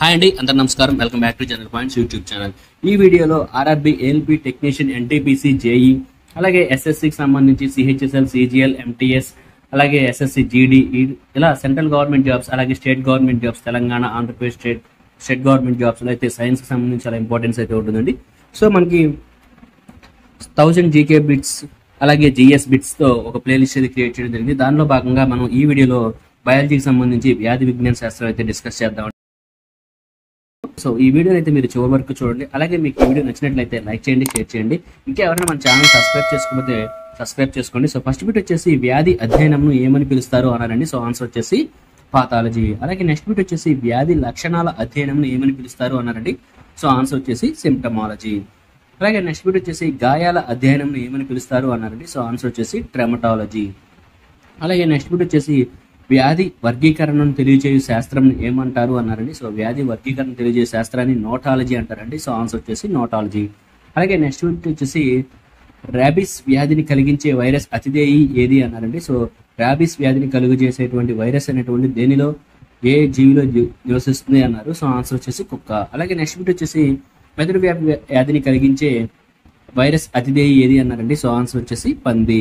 hi అండి అందరు నమస్కారం welcome back to general points YouTube channel ఈ వీడియోలో RRB ALP technician NTPC JE అలాగే ఎస్ఎస్సికి సంబంధించి సిహెచ్ఎస్ఎల్ సిజిఎల్ ఎంటీఎస్ అలాగే ఎస్ఎస్సి జీడీ ఇలా సెంట్రల్ గవర్నమెంట్ జాబ్స్ అలాగే state government jobs Telangana Andhra Pradesh state state government jobs అయితే సైన్స్కి సంబంధించి చాలా ఇంపార్టెన్స్ అయితే ఉంటుందండి సో మనకి థౌజండ్ జీకే బిట్స్ అలాగే జిఎస్ బిట్స్ తో ఒక ప్లేలిస్ట్ అయితే క్రియేట్ చేయడం జరిగింది దానిలో భాగంగా మనం ఈ వీడియోలో బయాలజీకి సంబంధించి వ్యాధి విజ్ఞాన శాస్త్రం అయితే డిస్కస్ చేద్దాం సో ఈ వీడియో అయితే మీరు చివరి వరకు చూడండి అలాగే మీకు ఈ వీడియో నచ్చినట్లయితే లైక్ చేయండి షేర్ చేయండి ఇంకా ఎవరైనా మన ఛానల్ సబ్స్క్రైబ్ చేసుకోకపోతే సబ్స్క్రైబ్ చేసుకోండి సో ఫస్ట్ బిట్ వచ్చేసి వ్యాధి అధ్యయనంను ఏమని పిలుస్తారు అన్నారండి సో ఆన్సర్ వచ్చేసి పాథాలజీ అలాగే నెక్స్ట్ బిట్ వచ్చేసి వ్యాధి లక్షణాల అధ్యయనంను ఏమని పిలుస్తారు అన్నారండి సో ఆన్సర్ వచ్చేసి సిమ్టమాలజీ అలాగే నెక్స్ట్ బిట్ వచ్చేసి గాయాల అధ్యయనం ఏమని పిలుస్తారు అన్నారండి సో ఆన్సర్ వచ్చేసి ట్రెమటాలజీ అలాగే నెక్స్ట్ బిట్ వచ్చేసి వ్యాధి వర్గీకరణను తెలియజేయు శాస్త్రం ఏమంటారు అన్నారండి సో వ్యాధి వర్గీకరణ తెలియజేయు శాస్త్రాన్ని నోటాలజీ అంటారండి సో ఆన్సర్ వచ్చేసి నోటాలజీ అలాగే నెక్స్ట్ బిట్ వచ్చేసి ర్యాబిస్ వ్యాధిని కలిగించే వైరస్ అతిదేయి ఏది అన్నారండి సో ర్యాబిస్ వ్యాధిని కలుగజేసేటువంటి వైరస్ అనేటువంటి దేనిలో ఏ జీవిలో జీ- నివసిస్తుంది అన్నారు సో ఆన్సర్ వచ్చేసి కుక్క అలాగే నెక్స్ట్ బిట్ వచ్చేసి మెదడు వ్యాధి వ్యాధిని కలిగించే వైరస్ అతిదేయి ఏది అన్నారండి సో ఆన్సర్ వచ్చేసి పంది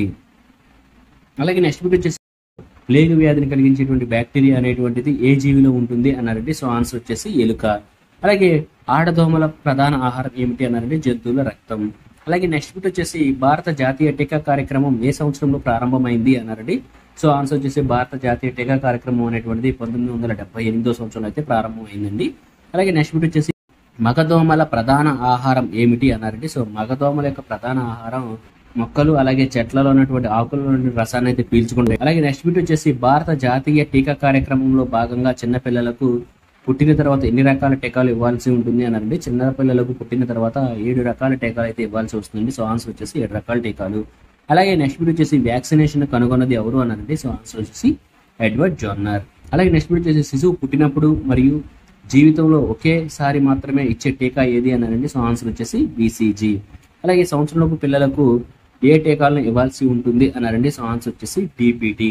అలాగే నెక్స్ట్ బిట్ వచ్చేసి ప్లేగు వ్యాధిని కలిగించేటువంటి బ్యాక్టీరియా అనేటువంటిది ఏ జీవిలో ఉంటుంది అన్నారండి సో ఆన్సర్ వచ్చేసి ఎలుక అలాగే ఆడదోమల ప్రధాన ఆహారం ఏమిటి అన్నారంటే జంతువుల రక్తం అలాగే నెక్స్ట్ బిట్ వచ్చేసి భారత జాతీయ టీకా కార్యక్రమం ఏ సంవత్సరంలో ప్రారంభమైంది అన్నారండి సో ఆన్సర్ వచ్చేసి భారత జాతీయ టీకా కార్యక్రమం అనేటువంటిది పంతొమ్మిది వందల డెబ్బై ఎనిమిదో సంవత్సరంలో అయితే ప్రారంభమైందండి అలాగే నెక్స్ట్ బిట్ వచ్చేసి మగదోమల ప్రధాన ఆహారం ఏమిటి అన్నారండి సో మగదోమల యొక్క ప్రధాన ఆహారం మొక్కలు అలాగే చెట్లలో ఉన్నటువంటి ఆకులలో ఉన్న రసాన్ని అయితే పీల్చుకుంటాయి అలాగే నెక్స్ట్ బిట్ వచ్చేసి భారత జాతీయ టీకా కార్యక్రమంలో భాగంగా చిన్న పిల్లలకు పుట్టిన తర్వాత ఎన్ని రకాల టీకాలు ఇవ్వాల్సి ఉంటుంది అన్నారండి చిన్న పిల్లలకు పుట్టిన తర్వాత ఏడు రకాల టీకాలు అయితే ఇవ్వాల్సి వస్తుంది సో ఆన్సర్ వచ్చేసి ఏడు రకాల టీకాలు అలాగే నెక్స్ట్ బిట్ వచ్చేసి వ్యాక్సినేషన్ కనుగొన్నది ఎవరు అన్నారండి సో ఆన్సర్ వచ్చేసి ఎడ్వర్డ్ జోన్నర్ అలాగే నెక్స్ట్ బిట్ వచ్చేసి శిశువు పుట్టినప్పుడు మరియు జీవితంలో ఒకేసారి మాత్రమే ఇచ్చే టీకా ఏది అన్నారండి సో ఆన్సర్ వచ్చేసి బీసీజీ అలాగే సంవత్సరంలోపు పిల్లలకు ఏ టీకాలను ఇవ్వాల్సి ఉంటుంది అన్నారండి సో ఆన్సర్ వచ్చేసి డిపిటి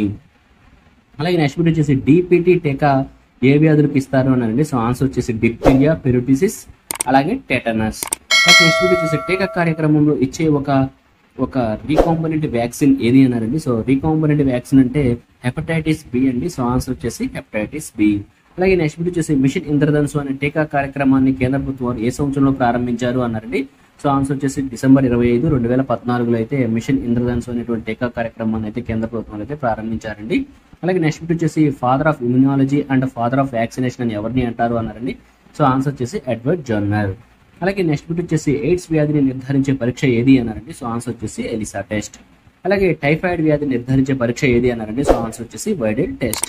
అలాగే నెక్స్ట్ బిట్ వచ్చేసి డిపిటి టీకా ఏ వ్యాధులకు ఇస్తారు అన్నారండి సో ఆన్సర్ వచ్చేసి డిప్టీరియా పెరుటిసిస్ అలాగే టెటనస్ అలాగే నెక్స్ట్ బిట్ వచ్చేసి టీకా కార్యక్రమంలో ఇచ్చే ఒక ఒక రీకాంబనెంట్ వ్యాక్సిన్ ఏది అన్నారండి సో రీకాంబనెంట్ వ్యాక్సిన్ అంటే హెపటైటిస్ బి అండి సో ఆన్సర్ వచ్చేసి హెపటైటిస్ బి అలాగే నెక్స్ట్ బిట్ వచ్చేసి మిషన్ ఇంద్రధనుసు అనే టీకా కార్యక్రమాన్ని కేంద్ర ప్రభుత్వం వారు ఏ సంవత్సరంలో ప్రారంభించారు అన్నారండి సో ఆన్సర్ వచ్చేసి డిసెంబర్ ఇరవై ఐదు రెండు వేల పద్నాలుగులో అయితే మిషన్ ఇంద్రధనుసు అనేటువంటి టీకా కార్యక్రమాన్ని అయితే కేంద్ర ప్రభుత్వం అయితే ప్రారంభించారండి అలాగే నెక్స్ట్ బిట్ వచ్చేసి father of immunology and father of vaccination అని ఎవరిని అంటారు అన్నారండి సో ఆన్సర్ వచ్చేసి ఎడ్వర్డ్ జర్నర్ అలాగే నెక్స్ట్ బిట్ వచ్చేసి ఎయిడ్స్ వ్యాధిని నిర్ధారించే పరీక్ష ఏది అన్నారండి సో ఆన్సర్ వచ్చేసి ఎలిసా టెస్ట్ అలాగే టైఫాయిడ్ వ్యాధిని నిర్ధారించే పరీక్ష ఏది అన్నారండి సో ఆన్సర్ వచ్చేసి వైడెల్ టెస్ట్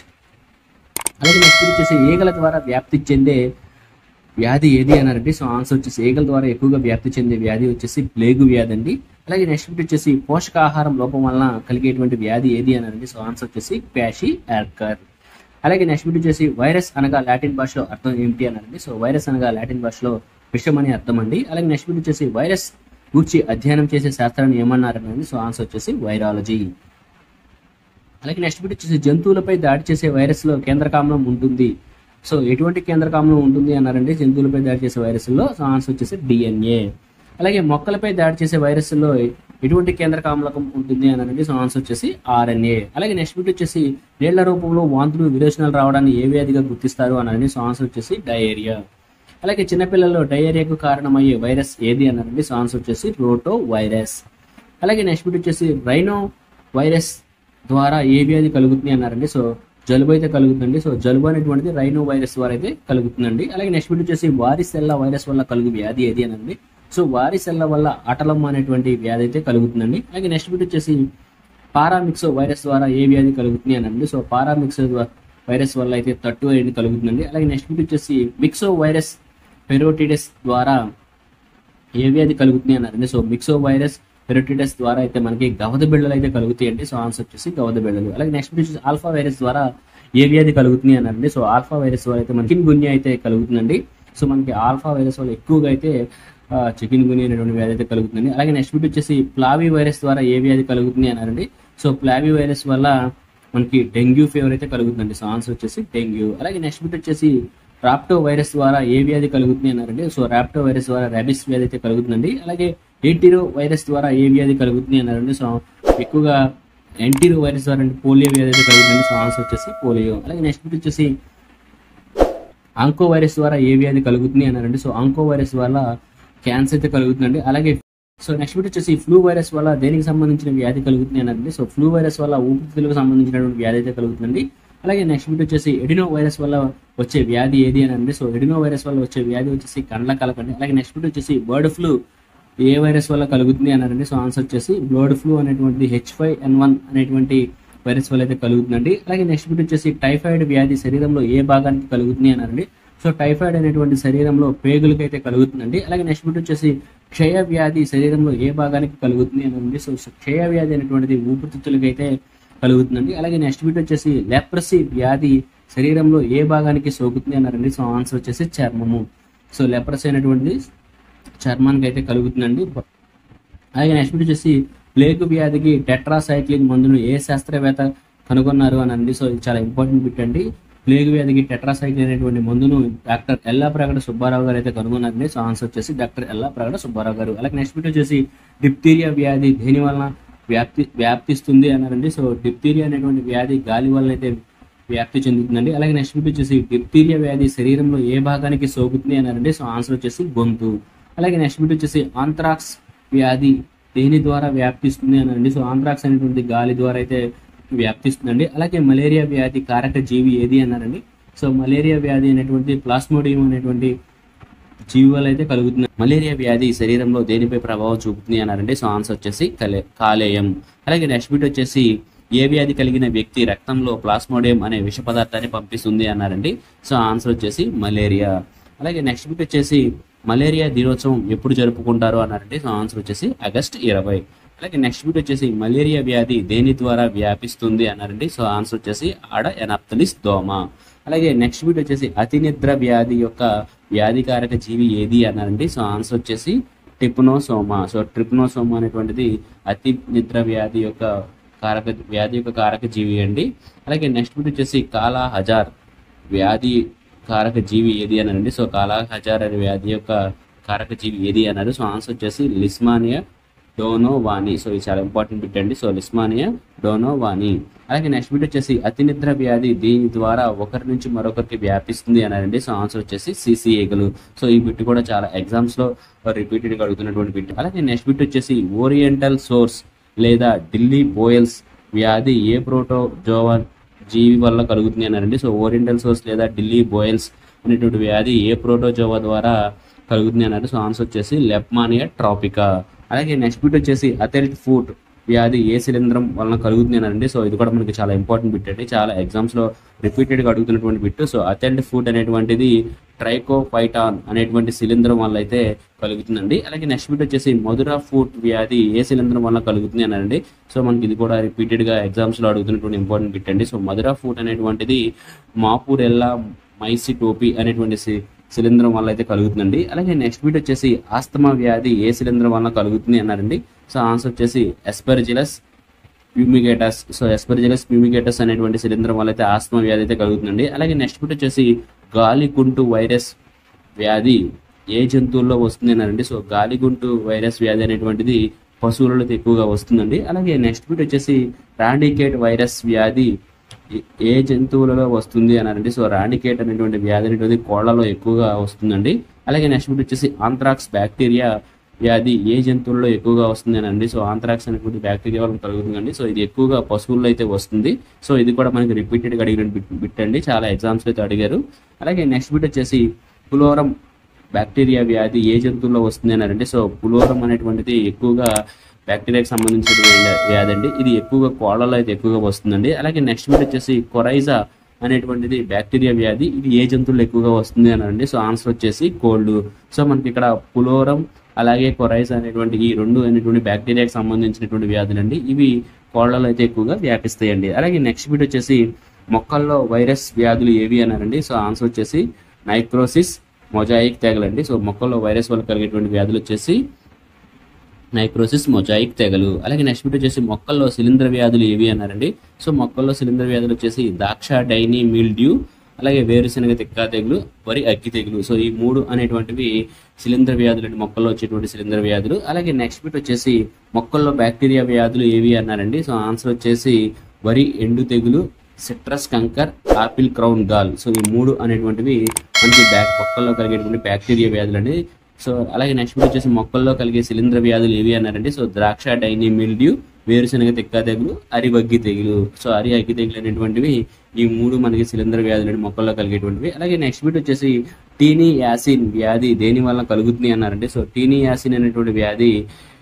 అలాగే నెక్స్ట్ వచ్చేసి ఈగల ద్వారా వ్యాప్తి చెందే వ్యాధి ఏది అన్నారంటే సో ఆన్సర్ వచ్చేసి ఈగల ద్వారా ఎక్కువగా వ్యాప్తి చెందే వ్యాధి వచ్చేసి ప్లేగు వ్యాధి అండి అలాగే నెక్స్ట్ బిట్ వచ్చేసి పోషకాహారం లోపం వలన కలిగేటువంటి వ్యాధి ఏది అన్నారంటే సో ఆన్సర్ వచ్చేసి ప్యాషి యార్కర్ అలాగే నెక్స్ట్ బిట్ వచ్చేసి వైరస్ అనగా లాటిన్ భాషలో అర్థం ఏమిటి అన్నారండి సో వైరస్ అనగా లాటిన్ భాషలో విషం అని అర్థం అండి అలాగే నెక్స్ట్ బిట్ వచ్చేసి వైరస్ గూర్చి అధ్యయనం చేసే శాస్త్రాన్ని ఏమన్నారనండి సో ఆన్సర్ వచ్చేసి వైరాలజీ అలాగే నెక్స్ట్ బిట్ వచ్చేసి జంతువులపై దాడి చేసే వైరస్ లో కేంద్రకామ్లం ఉంటుంది సో ఎటువంటి కేంద్రకామ్లం ఉంటుంది అన్నారంటే జంతువులపై దాడి చేసే వైరస్ లో సో ఆన్సర్ వచ్చేసి డిఎన్ఏ అలాగే మొక్కలపై దాడి చేసే వైరస్ లో ఎటువంటి కేంద్రకామ్లకం ఉంటుంది అన్నారంటే సో ఆన్సర్ వచ్చేసి ఆర్ఎన్ఏ అలాగే నెక్స్ట్ బిట్ వచ్చేసి నీళ్ల రూపంలో వాంతులు విరోచనాలు రావడాన్ని ఏ వ్యాధిగా గుర్తిస్తారు అన్నారండి సో ఆన్సర్ వచ్చేసి డయేరియా అలాగే చిన్నపిల్లల్లో డయేరియాకు కారణమయ్యే వైరస్ ఏది అన్నారండి సో ఆన్సర్ వచ్చేసి రోటో వైరస్ అలాగే నెక్స్ట్ బిట్ వచ్చేసి రైనో వైరస్ ద్వారా ఏ వ్యాధి కలుగుతుంది అన్నారండి సో జలుబు అయితే కలుగుతుందండి సో జలుబు అనేటువంటిది రైనో వైరస్ ద్వారా అయితే కలుగుతుందండి అలాగే నెక్స్ట్ బిట్ వచ్చేసి వారిసెల్లా వైరస్ వల్ల కలుగు వ్యాధి ఏది అనండి సో వారిసెల్లా వల్ల అటలం అనేటువంటి వ్యాధి అయితే కలుగుతుందండి అలాగే నెక్స్ట్ బిట్ వచ్చేసి పారామిక్సో వైరస్ ద్వారా ఏ వ్యాధి కలుగుతుంది అనండి సో పారామిక్సో వైరస్ వల్ల అయితే తట్టు అనేది కలుగుతుందండి అలాగే నెక్స్ట్ బిట్ వచ్చేసి మిక్సో వైరస్ పెరోటిడస్ ద్వారా ఏ వ్యాధి కలుగుతుంది అన్నారండి సో మిక్సో వైరస్ పెరోటిడస్ ద్వారా అయితే మనకి గవద బిళ్ళలు అయితే కలుగుతాయండి సో ఆన్సర్ వచ్చేసి గవద బిళ్ళలు అలాగే నెక్స్ట్ వచ్చేసి ఆల్ఫా వైరస్ ద్వారా ఏ వ్యాధి కలుగుతుంది అన్నారండి సో ఆల్ఫా వైరస్ ద్వారా అయితే మనకి గున్య అయితే కలుగుతుందండి సో మనకి ఆల్ఫా వైరస్ వల్ల ఎక్కువగా అయితే చికెన్ గుని అనేటువంటి వ్యాధి అయితే కలుగుతుందండి అలాగే నెక్స్ట్ బిట్ వచ్చేసి ప్లావీ వైరస్ ద్వారా ఏ వ్యాధి కలుగుతుంది అన్నారండి సో ప్లావీ వైరస్ వల్ల మనకి డెంగ్యూ ఫీవర్ అయితే కలుగుతుందండి సో ఆన్సర్ వచ్చేసి డెంగ్యూ అలాగే నెక్స్ట్ బిట్ వచ్చేసి రాప్టో వైరస్ ద్వారా ఏ వ్యాధి కలుగుతుంది అన్నారండి సో రాప్టో వైరస్ ద్వారా ర్యాబిస్ వ్యాధి అయితే కలుగుతుందండి అలాగే ఎయిటీరో వైరస్ ద్వారా ఏ వ్యాధి కలుగుతుంది అన్నారండి సో ఎక్కువగా ఎంటీరో వైరస్ ద్వారా అంటే పోలియో వ్యాధి అయితే కలుగుతుంది సో ఆన్సర్ వచ్చేసి పోలియో అలాగే నెక్స్ట్ వచ్చేసి ఆంకో వైరస్ ద్వారా ఏ వ్యాధి కలుగుతుంది అన్నారండి సో ఆంకో వైరస్ వల్ల క్యాన్సర్ అయితే కలుగుతుందండి అలాగే సో నెక్స్ట్ బిట్ వచ్చేసి ఫ్లూ వైరస్ వల్ల దేనికి సంబంధించిన వ్యాధి కలుగుతుంది అన్నారండి సో ఫ్లూ వైరస్ వల్ల ఊపిరితిత్తులకు సంబంధించినటువంటి వ్యాధి అయితే కలుగుతుందండి అలాగే నెక్స్ట్ బిట్ వచ్చేసి ఎడినో వైరస్ వల్ల వచ్చే వ్యాధి ఏది అని అంటే సో ఎడినో వైరస్ వల్ల వచ్చే వ్యాధి వచ్చేసి కండ్ల కలకండి అలాగే నెక్స్ట్ బిట్ వచ్చేసి బర్డ్ ఫ్లూ ఏ వైరస్ వల్ల కలుగుతుంది అన్నారండి సో ఆన్సర్ వచ్చేసి బర్డ్ ఫ్లూ అనేటువంటి హెచ్ ఫైవ్ ఎన్ వన్ అనేటువంటి వైరస్ వల్ల అయితే కలుగుతుందండి అలాగే నెక్స్ట్ బిట్ వచ్చేసి టైఫాయిడ్ వ్యాధి శరీరంలో ఏ భాగానికి కలుగుతుంది అన్నారండి సో టైఫాయిడ్ అనేటువంటి శరీరంలో పేగులకి అయితే కలుగుతుందండి అలాగే నెక్స్ట్ బిట్ వచ్చేసి క్షయ వ్యాధి శరీరంలో ఏ భాగానికి కలుగుతుంది అనండి సో క్షయ వ్యాధి అనేటువంటిది ఊపిరితిత్తులకి అయితే కలుగుతుందండి అలాగే నెక్స్ట్ బిట్ వచ్చేసి లెప్రసీ వ్యాధి శరీరంలో ఏ భాగానికి సోకుతుంది అన్నారండి సో ఆన్సర్ వచ్చేసి చర్మము సో లెప్రసీ అనేటువంటిది చర్మానికి అయితే కలుగుతుందండి అలాగే నెక్స్ట్ బిట్ వచ్చేసి ప్లేగు వ్యాధికి టెట్రాసైక్లిన్ మందును ఏ శాస్త్రవేత్త కనుగొన్నారు అని అండి సో ఇది చాలా ఇంపార్టెంట్ బిట్ అండి ప్లేగు వ్యాధికి టెట్రాసైక్లిన్ అనేటువంటి మందును డాక్టర్ ఎల్లా ప్రగడ సుబ్బారావు గారు అయితే కనుగొన్నారండి సో ఆన్సర్ వచ్చేసి డాక్టర్ ఎల్లా ప్రగడ సుబ్బారావు గారు అలాగే నెక్స్ట్ బిట్ వచ్చేసి డిప్తీరియా వ్యాధి దేని వలన వ్యాప్తి వ్యాప్తిస్తుంది అన్నారండి సో డిప్తీరియా అనేటువంటి వ్యాధి గాలి వల్ల అయితే వ్యాప్తి చెందుతుందండి అలాగే నెక్స్ట్ బిట్ వచ్చేసి డిప్తీరియా వ్యాధి శరీరంలో ఏ భాగానికి సోకుతుంది అన్నారండి సో ఆన్సర్ వచ్చేసి గొంతు అలాగే నెక్స్ట్ బిట్ వచ్చేసి ఆంథ్రాక్స్ వ్యాధి దేని ద్వారా వ్యాప్తిస్తుంది అనండి సో ఆంథ్రాక్స్ అనేటువంటి గాలి ద్వారా అయితే వ్యాప్తిస్తుందండి అలాగే మలేరియా వ్యాధి కారక జీవి ఏది అన్నారండి సో మలేరియా వ్యాధి అనేటువంటి ప్లాస్మోడియం అనేటువంటి జీవి వల్ల అయితే కలుగుతుంది మలేరియా వ్యాధి శరీరంలో దేనిపై ప్రభావం చూపుతుంది అన్నారండి సో ఆన్సర్ వచ్చేసి కలే కాలేయం అలాగే నెక్స్ట్ బిట్ వచ్చేసి ఏ వ్యాధి కలిగిన వ్యక్తి రక్తంలో ప్లాస్మోడియం అనే విష పదార్థాన్ని పంపిస్తుంది అన్నారండి సో ఆన్సర్ వచ్చేసి మలేరియా అలాగే నెక్స్ట్ బిట్ వచ్చేసి మలేరియా దినోత్సవం ఎప్పుడు జరుపుకుంటారు అన్నారంటే సో ఆన్సర్ వచ్చేసి ఆగస్ట్ ఇరవై అలాగే నెక్స్ట్ బిట్ వచ్చేసి మలేరియా వ్యాధి దేని ద్వారా వ్యాపిస్తుంది అన్నారండి సో ఆన్సర్ వచ్చేసి ఆడ ఎనాప్తలిస్ దోమ అలాగే నెక్స్ట్ బిట్ వచ్చేసి అతి నిద్ర వ్యాధి యొక్క వ్యాధికారక జీవి ఏది అన్నారండి సో ఆన్సర్ వచ్చేసి ట్రిప్నోసోమా సో ట్రిప్నోసోమా అనేటువంటిది అతి నిద్ర వ్యాధి యొక్క కారక వ్యాధి యొక్క కారక జీవి అండి అలాగే నెక్స్ట్ బిట్ వచ్చేసి కాలా హజార్ వ్యాధి కారక జీవి ఏది అని అండి సో కాలా హజార్ అనే వ్యాధి యొక్క కారక జీవి ఏది అన్నారు సో ఆన్సర్ వచ్చేసి లిస్మానియా డోనో వాని సో ఇది చాలా ఇంపార్టెంట్ బిట్ అండి సో లిస్మానియా డోనో వాని అలాగే నెక్స్ట్ బిట్ వచ్చేసి అతి నిద్ర వ్యాధి దీని ద్వారా ఒకరి నుంచి మరొకరికి వ్యాపిస్తుంది అన్నారండి సో ఆన్సర్ వచ్చేసి సిసిఏగలు సో ఈ బిట్ కూడా చాలా ఎగ్జామ్స్ లో రిపీటెడ్ గా అడుగుతున్నటువంటి బిట్ అలాగే నెక్స్ట్ బిట్ వచ్చేసి ఓరియంటల్ సోర్స్ లేదా ఢిల్లీ బోయల్స్ వ్యాధి ఏ ప్రోటోజోవా జీవి వల్ల కలుగుతుంది అన్నారండి సో ఓరియంటల్ సోర్స్ లేదా ఢిల్లీ బోయల్స్ అనేటువంటి వ్యాధి ఏ ప్రోటోజోవా ద్వారా కలుగుతుంది అన్నారు సో ఆన్సర్ వచ్చేసి లెప్మానియా ట్రాపికా అలాగే నెక్స్ట్ బిట్ వచ్చేసి అథెల్ట్ ఫుడ్ వ్యాధి ఏ శిలీంధ్రం వలన కలుగుతుంది అన్నారండి సో ఇది కూడా మనకి చాలా ఇంపార్టెంట్ బిట్ అండి చాలా ఎగ్జామ్స్ లో రిపీటెడ్ గా అడుగుతున్నటువంటి బిట్ సో అథెల్ట్ ఫుడ్ అనేటువంటిది ట్రైకోఫైటాన్ అనేటువంటి శిలీంధ్రం వల్ల అయితే కలుగుతుందండి అలాగే నెక్స్ట్ బిట్ వచ్చేసి మధుర ఫుడ్ వ్యాధి ఏ శిలీంధ్రం వల్ల కలుగుతుంది అన్నారండి సో మనకి ఇది కూడా రిపీటెడ్ గా ఎగ్జామ్స్ లో అడుగుతున్నటువంటి ఇంపార్టెంట్ బిట్ అండి సో మధుర ఫుడ్ అనేటువంటిది మాపూరెల్లా మైసిటోపి అనేటువంటి సి- శిలీంధ్రం వల్ల అయితే కలుగుతుందండి అలాగే నెక్స్ట్ బిట్ వచ్చేసి ఆస్తమా వ్యాధి ఏ శిలీంధ్రం వల్ల కలుగుతుంది అన్నారండి సో ఆన్సర్ వచ్చేసి ఎస్పెర్జిలస్ ప్యూమిగేటస్ సో ఎస్పెర్జిలస్ ప్యూమిగేటస్ అనేటువంటి శిలీంధ్రం వల్ల అయితే ఆస్తమా వ్యాధి అయితే కలుగుతుందండి అలాగే నెక్స్ట్ బిట్ వచ్చేసి గాలికుంటు వైరస్ వ్యాధి ఏ జంతువుల్లో వస్తుంది అన్నారండి సో గాలిగుంటు వైరస్ వ్యాధి అనేటువంటిది పశువులలో అయితే ఎక్కువగా వస్తుందండి అలాగే నెక్స్ట్ బిట్ వచ్చేసి రాండికేట్ వైరస్ వ్యాధి ఏ- ఏ జంతువులలో వస్తుంది అన్నారండి సో రాండికేట్ అనేటువంటి వ్యాధి అనేటువంటి కోళ్లలో ఎక్కువగా వస్తుందండి అలాగే నెక్స్ట్ బిట్ వచ్చేసి ఆంథ్రాక్స్ బ్యాక్టీరియా వ్యాధి ఏ జంతువుల్లో ఎక్కువగా వస్తుంది అని అండి సో ఆంథ్రాక్స్ అనేటువంటి బ్యాక్టీరియా వల్ల కలుగుతుందండి సో ఇది ఎక్కువగా పశువుల్లో అయితే వస్తుంది సో ఇది కూడా మనకి రిపీటెడ్ గా అడిగిన బిట్ బిట్ అండి చాలా ఎగ్జామ్స్ అయితే అడిగారు అలాగే నెక్స్ట్ బిట్ వచ్చేసి పులోరం బ్యాక్టీరియా వ్యాధి ఏ జంతువుల్లో వస్తుంది అని అంటే సో పులోరం అనేటువంటిది ఎక్కువగా బ్యాక్టీరియాకి సంబంధించిన వ్యాధి- వ్యాధి అండి ఇది ఎక్కువగా కోళ్ళలో అయితే ఎక్కువగా వస్తుందండి అలాగే నెక్స్ట్ బిట్ వచ్చేసి కొరైజా అనేటువంటిది బ్యాక్టీరియా వ్యాధి ఇది ఏ జంతువుల్లో ఎక్కువగా వస్తుంది అని అండి సో ఆన్సర్ వచ్చేసి కోల్డ్ సో మనకి ఇక్కడ పులోరం అలాగే కొరైజ్ అనేటువంటి ఈ రెండు అనేటువంటి బ్యాక్టీరియాకి సంబంధించినటువంటి వ్యాధులండి ఇవి కోళ్లలో అయితే ఎక్కువగా వ్యాపిస్తాయండి అలాగే నెక్స్ట్ బిట్ వచ్చేసి మొక్కల్లో వైరస్ వ్యాధులు ఏవి అన్నారండి సో ఆన్సర్ వచ్చేసి నైక్రోసిస్ మొజాయిక్ తెగలండి సో మొక్కల్లో వైరస్ వల్ల కలిగేటువంటి వ్యాధులు వచ్చేసి నైక్రోసిస్ మొజాయిక్ తెగలు అలాగే నెక్స్ట్ బిట్ వచ్చేసి మొక్కల్లో శిలీంధ్ర వ్యాధులు ఏవి అన్నారండి సో మొక్కల్లో శిలీంధ్ర వ్యాధులు వచ్చేసి దాక్ష డైనీ మిల్డ్యూ అలాగే వేరుశనగ తిక్కా తెగులు వరి అగ్గి తెగులు సో ఈ మూడు అనేటువంటివి శిలీంధ్ర వ్యాధులు అంటే మొక్కల్లో వచ్చేటువంటి శిలీంధ్ర వ్యాధులు అలాగే నెక్స్ట్ బిట్ వచ్చేసి మొక్కల్లో బ్యాక్టీరియా వ్యాధులు ఏవి అన్నారండి సో ఆన్సర్ వచ్చేసి వరి ఎండు తెగులు citrus canker apple crown gall so ఈ మూడు అనేటువంటివి మనకి బ్యాక్ మొక్కల్లో కలిగేటువంటి బ్యాక్టీరియా వ్యాధులు అండి సో అలాగే నెక్స్ట్ వచ్చేసి మొక్కల్లో కలిగే శిలీంధ్ర వ్యాధులు ఏవి అన్నారంటే సో ద్రాక్ష డైనీ మిల్డ్యూ వేరుశనగ తిక్క తెగులు అరివగ్గి తెగులు సో అరి అగ్గి తెగులు అనేటువంటివి ఈ మూడు మనకి శిలీంధ్ర వ్యాధులు మొక్కల్లో కలిగేటువంటివి అలాగే నెక్స్ట్ బిట్ వచ్చేసి టీనీ యాసిన్ వ్యాధి దేని వల్ల కలుగుతుంది అన్నారంటే సో టీనీ యాసిన్ అనేటువంటి వ్యాధి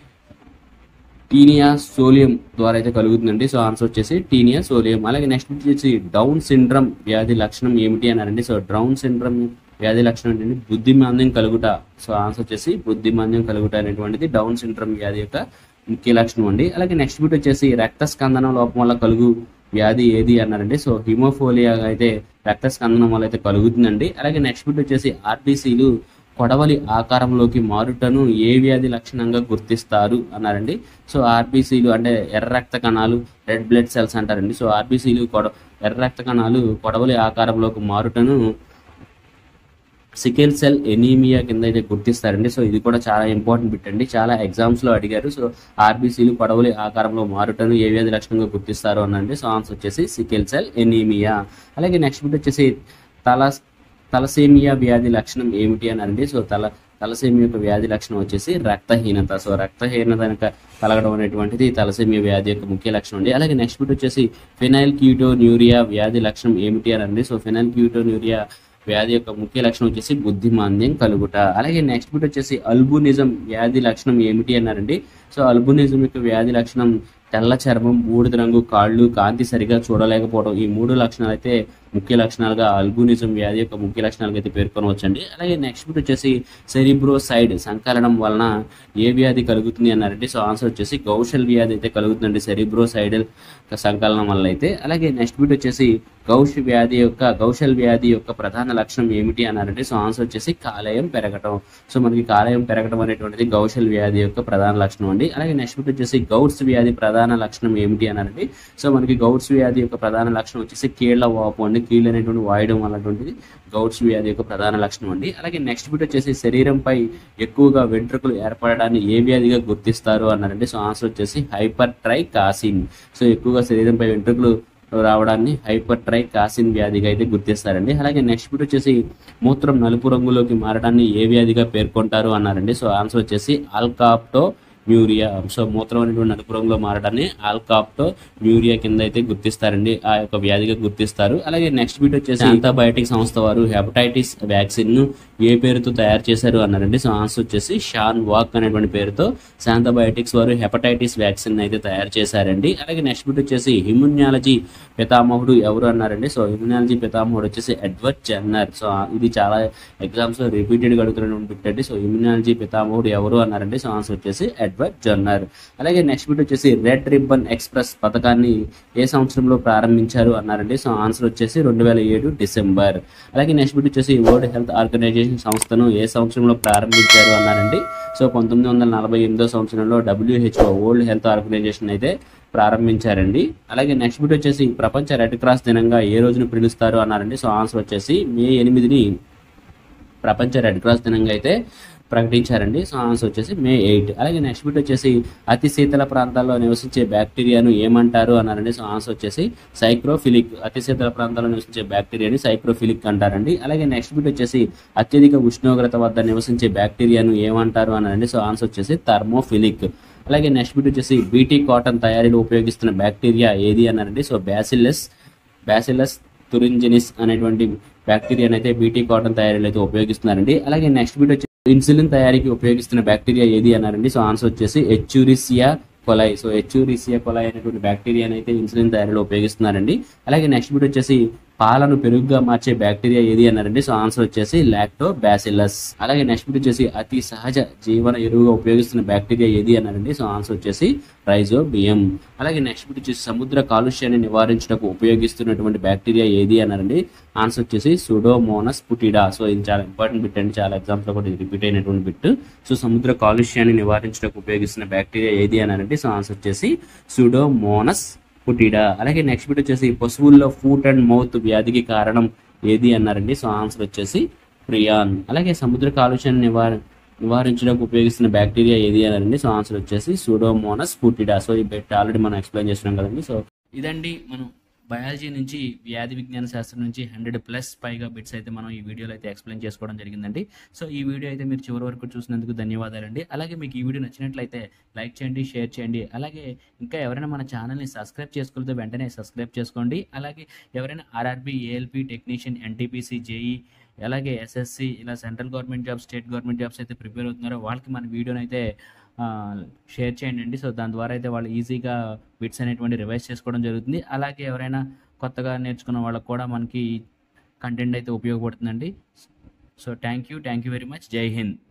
టీనియా సోలియం ద్వారా అయితే కలుగుతుందండి సో ఆన్సర్ వచ్చేసి టీనియా సోలియం అలాగే నెక్స్ట్ వచ్చేసి డౌన్ సిండ్రమ్ వ్యాధి లక్షణం ఏమిటి అన్నారండి సో డౌన్ సిండ్రమ్ వ్యాధి లక్షణం ఏంటంటే బుద్ధిమాంద్యం కలుగుట సో ఆన్సర్ వచ్చేసి బుద్ధిమాంద్యం కలుగుట అనేటువంటిది డౌన్ సిండ్రమ్ వ్యాధి యొక్క ముఖ్య లక్షణం అండి అలాగే నెక్స్ట్ బిట్ వచ్చేసి రక్త స్కందనం లోపం వల్ల కలుగు వ్యాధి ఏది అన్నారంటే సో హిమోఫోలియా అయితే రక్త స్కందనం వల్ల అయితే కలుగుతుందండి అలాగే నెక్స్ట్ బిట్ వచ్చేసి ఆర్బీసీలు కొడవలి ఆకారంలోకి మారుటను ఏ వ్యాధి లక్షణంగా గుర్తిస్తారు అన్నారండి సో ఆర్బీసీలు అంటే ఎర్ర రక్త కణాలు రెడ్ బ్లడ్ సెల్స్ అంటారండి సో ఆర్బీసీలు కొడ ఎర్ర రక్త కణాలు కొడవలి ఆకారంలోకి మారుటను సికెల్ సెల్ ఎనీమియా కింద అయితే గుర్తిస్తారండి సో ఇది కూడా చాలా ఇంపార్టెంట్ బిట్ అండి చాలా ఎగ్జామ్స్ లో అడిగారు సో ఆర్బీసీలు పొడవులు ఆకారంలో మారుటను ఏ వ్యాధి లక్షణంగా గుర్తిస్తారు అనండి సో ఆన్సర్ వచ్చేసి సికెల్ సెల్ ఎనీమియా అలాగే నెక్స్ట్ బిట్ వచ్చేసి తల తలసేమియా వ్యాధి లక్షణం ఏమిటి అని అండి సో తల తలసేమియా యొక్క వ్యాధి లక్షణం వచ్చేసి రక్తహీనత సో రక్తహీనత కనుక కలగడం అనేటువంటిది తలసేమియా వ్యాధి యొక్క ముఖ్య లక్షణం అండి అలాగే నెక్స్ట్ బిట్ వచ్చేసి ఫినైల్ క్యూటోన్యూరియా వ్యాధి లక్షణం ఏమిటి అని అండి సో ఫినైల్ క్యూటోన్యూరియా వ్యాధి యొక్క ముఖ్య లక్షణం వచ్చేసి బుద్ధిమాంద్యం కలుగుట అలాగే నెక్స్ట్ బిట్ వచ్చేసి అల్బునిజం వ్యాధి లక్షణం ఏమిటి అన్నారండి సో అల్బునిజం యొక్క వ్యాధి లక్షణం తెల్ల చర్మం బూడిద రంగు కాళ్ళు కాంతి సరిగా చూడలేకపోవడం ఈ మూడు లక్షణాలు అయితే ముఖ్య లక్షణాలుగా అల్బునిజం వ్యాధి యొక్క ముఖ్య లక్షణాలుగా అయితే పేర్కొనవచ్చండి అలాగే నెక్స్ట్ బిట్ వచ్చేసి సెరిబ్రోసైడ్ సంకలనం వలన ఏ వ్యాధి కలుగుతుంది అన్నారంటే సో ఆన్సర్ వచ్చేసి గౌషల్ వ్యాధి అయితే కలుగుతుందండి సెరిబ్రోసైడల్ సంకలనం వల్ల అయితే అలాగే నెక్స్ట్ బిట్ వచ్చేసి గౌష్ వ్యాధి యొక్క గౌషల్ వ్యాధి యొక్క ప్రధాన లక్షణం ఏమిటి అన్నారంటే సో ఆన్సర్ వచ్చేసి కాలేయం పెరగటం సో మనకి కాలేయం పెరగటం అనేటువంటిది గౌషల్ వ్యాధి యొక్క ప్రధాన లక్షణం అండి అలాగే నెక్స్ట్ బిట్ వచ్చేసి గౌట్స్ వ్యాధి ప్రధాన లక్షణం ఏమిటి అన్నారంటే సో మనకి గౌట్స్ వ్యాధి యొక్క ప్రధాన లక్షణం వచ్చేసి కీళ్ల వాపు అండి కీళ్ళు అనేటువంటి వాయడం అన్నటువంటిది గౌట్స్ వ్యాధి యొక్క ప్రధాన లక్షణం అండి అలాగే నెక్స్ట్ బిట్ వచ్చేసి శరీరంపై ఎక్కువగా వెంట్రుకలు ఏర్పడడాన్ని ఏ వ్యాధిగా గుర్తిస్తారు అన్నారంటే సో ఆన్సర్ వచ్చేసి హైపర్ ట్రై కాసిన్ సో ఎక్కువగా శరీరంపై వెంట్రుకలు రావడాన్ని హైపర్ ట్రై కాసిన్ వ్యాధిగా అయితే గుర్తిస్తారండి అలాగే నెక్స్ట్ బిట్ వచ్చేసి మూత్రం నలుపు రంగులోకి మారడాన్ని ఏ వ్యాధిగా పేర్కొంటారు అన్నారండి సో ఆన్సర్ వచ్చేసి ఆల్కాప్టో మ్యూరియా సో మూత్రం అనేటువంటి నలుపు రంగులో మారడాన్ని ఆల్కాప్టో మ్యూరియా కింద అయితే గుర్తిస్తారండి ఆ యొక్క వ్యాధిగా గుర్తిస్తారు అలాగే నెక్స్ట్ బిట్ వచ్చేసి యాంతాబయాటిక్ సంస్థ వారు హెపటైటిస్ వ్యాక్సిన్ ను ఏ పేరుతో తయారు చేశారు అన్నారండి సో ఆన్సర్ వచ్చేసి షాన్ వాక్ అనేటువంటి పేరుతో శాంతాబయాటిక్స్ వారు హెపటైటిస్ వ్యాక్సిన్ అయితే తయారు చేశారండి అలాగే నెక్స్ట్ బిట్ వచ్చేసి ఇమ్యునాలజీ పితామహుడు ఎవరు అన్నారండి సో ఇమ్యునాలజీ పితామహుడు వచ్చేసి ఎడ్వర్డ్ జెన్నర్ సో ఇది చాలా ఎగ్జామ్స్ లో రిపీటెడ్ గా అడుగుతున్నటువంటి బిట్ అండి సో ఇమ్యునాలజీ పితామహుడు ఎవరు అన్నారండి సో ఆన్సర్ వచ్చేసి ఎడ్వర్డ్ జెన్నర్ అలాగే నెక్స్ట్ బిట్ వచ్చేసి రెడ్ రిబ్బన్ ఎక్స్ప్రెస్ పథకాన్ని ఏ సంవత్సరంలో ప్రారంభించారు అన్నారండి సో ఆన్సర్ వచ్చేసి రెండు వేల ఏడు డిసెంబర్ అలాగే నెక్స్ట్ బిట్ వచ్చేసి వరల్డ్ హెల్త్ ఆర్గనైజేషన్ సంస్థను ఏ సంవత్సరంలో ప్రారంభించారు అన్నారండి సో పంతొమ్మిది వందల నలభై ఎనిమిదో సంవత్సరంలో డబ్ల్యూహెచ్ఓ వరల్డ్ హెల్త్ ఆర్గనైజేషన్ అయితే ప్రారంభించారండి అలాగే నెక్స్ట్ బిట్ వచ్చేసి ప్రపంచ రెడ్ క్రాస్ దినంగా ఏ రోజున పిలుస్తారు అన్నారండి సో ఆన్సర్ వచ్చేసి మే ఎనిమిదిని ప్రపంచ రెడ్ క్రాస్ దినంగా అయితే ప్రకటించారండి సో ఆన్సర్ వచ్చేసి మే ఎయిట్ అలాగే నెక్స్ట్ బిట్ వచ్చేసి అతి శీతల ప్రాంతాల్లో నివసించే బ్యాక్టీరియాను ఏమంటారు అన్నారండి సో ఆన్సర్ వచ్చేసి సైక్రోఫిలిక్ అతి శీతల ప్రాంతాల్లో నివసించే బ్యాక్టీరియాని సైక్రోఫిలిక్ అంటారండి అలాగే నెక్స్ట్ బిట్ వచ్చేసి అత్యధిక ఉష్ణోగ్రత వద్ద నివసించే బ్యాక్టీరియాను ఏమంటారు అన్నారండి సో ఆన్సర్ వచ్చేసి థర్మోఫిలిక్ అలాగే నెక్స్ట్ బిట్ వచ్చేసి బీటీ కాటన్ తయారీలో ఉపయోగిస్తున్న బ్యాక్టీరియా ఏది అన్నారండి సో బ్యాసిల్లస్ బ్యాసిల్లస్ తురింజినిస్ అనేటువంటి బ్యాక్టీరియాని అయితే బీటీ కాటన్ తయారీలో అయితే ఉపయోగిస్తున్నారండి అలాగే నెక్స్ట్ బిట్ వచ్చి ఇన్సులిన్ తయారీకి ఉపయోగిస్తున్న బ్యాక్టీరియా ఏది అన్నారండి సో ఆన్సర్ వచ్చేసి హెచ్యూరిసియా కొలై సో హెచ్యూరిసియా కొలై అనేటువంటి బ్యాక్టీరియాని అయితే ఇన్సులిన్ తయారీలో ఉపయోగిస్తున్నారండి అలాగే నెక్స్ట్ బిట్ వచ్చేసి పాలను పెరుగుగా మార్చే బ్యాక్టీరియా ఏది అన్నారండి సో ఆన్సర్ వచ్చేసి లాక్టో బ్యాసిలస్ అలాగే నెక్స్ట్ బిట్ వచ్చేసి అతి సహజ జీవన ఎరువుగా ఉపయోగిస్తున్న బ్యాక్టీరియా ఏది అన్నారండి సో ఆన్సర్ వచ్చేసి రైజోబియం అలాగే నెక్స్ట్ బిట్ వచ్చేసి సముద్ర కాలుష్యాన్ని నివారించడానికి ఉపయోగిస్తున్నటువంటి బ్యాక్టీరియా ఏది అన్నారండి ఆన్సర్ వచ్చేసి సుడోమోనస్ పుటిడా సో ఇది చాలా ఇంపార్టెంట్ బిట్ అండి చాలా ఎగ్జామ్స్ లో కూడా రిపీట్ అయినటువంటి బిట్ సో సముద్ర కాలుష్యాన్ని నివారించడానికి ఉపయోగిస్తున్న బ్యాక్టీరియా ఏది అన్నారంటే సో ఆన్సర్ వచ్చేసి సుడోమోనస్ పుటిడా అలాగే నెక్స్ట్ బిట్ వచ్చేసి పశువుల్లో ఫూట్ అండ్ మౌత్ వ్యాధికి కారణం ఏది అన్నారండి సో ఆన్సర్ వచ్చేసి ప్రియాన్ అలాగే సముద్ర కాలుష్యాన్ని నివార నివారించడానికి ఉపయోగిస్తున్న బ్యాక్టీరియా ఏది అన్నారండి సో ఆన్సర్ వచ్చేసి సూడోమోనస్ పుటిడా సో ఈ బెట్ ఆల్రెడీ మనం ఎక్స్ప్లెయిన్ చేసినాం కదండి సో ఇదండి మనం బయాలజీ నుంచి వ్యాధి విజ్ఞాన శాస్త్రం నుంచి హండ్రెడ్ ప్లస్ పైగా బిట్స్ అయితే మనం ఈ వీడియోలో అయితే ఎక్స్ప్లెయిన్ చేసుకోవడం జరిగిందండి సో ఈ వీడియో అయితే మీరు చివరి వరకు చూసినందుకు ధన్యవాదాలండి అలాగే మీకు ఈ వీడియో నచ్చినట్లయితే లైక్ చేయండి షేర్ చేయండి అలాగే ఇంకా ఎవరైనా మన ఛానల్ని సబ్స్క్రైబ్ చేసుకోలేదో వెంటనే సబ్స్క్రైబ్ చేసుకోండి అలాగే ఎవరైనా RRB ALP technician NTPC JE అలాగే ఎస్ఎస్సి ఇలా central government jobs state government jobs అయితే ప్రిపేర్ అవుతున్నారో వాళ్ళకి మన వీడియోని అయితే ఆ, షేర్ చేయండి అండి సో దాని ద్వారా అయితే వాళ్ళు ఈజీగా బిట్స్ అనేటువంటి రివైజ్ చేసుకోవడం జరుగుతుంది అలాగే ఎవరైనా కొత్తగా నేర్చుకున్న వాళ్ళకి కూడా మనకి కంటెంట్ అయితే ఉపయోగపడుతుందండి so thank you thank you very much జై హింద్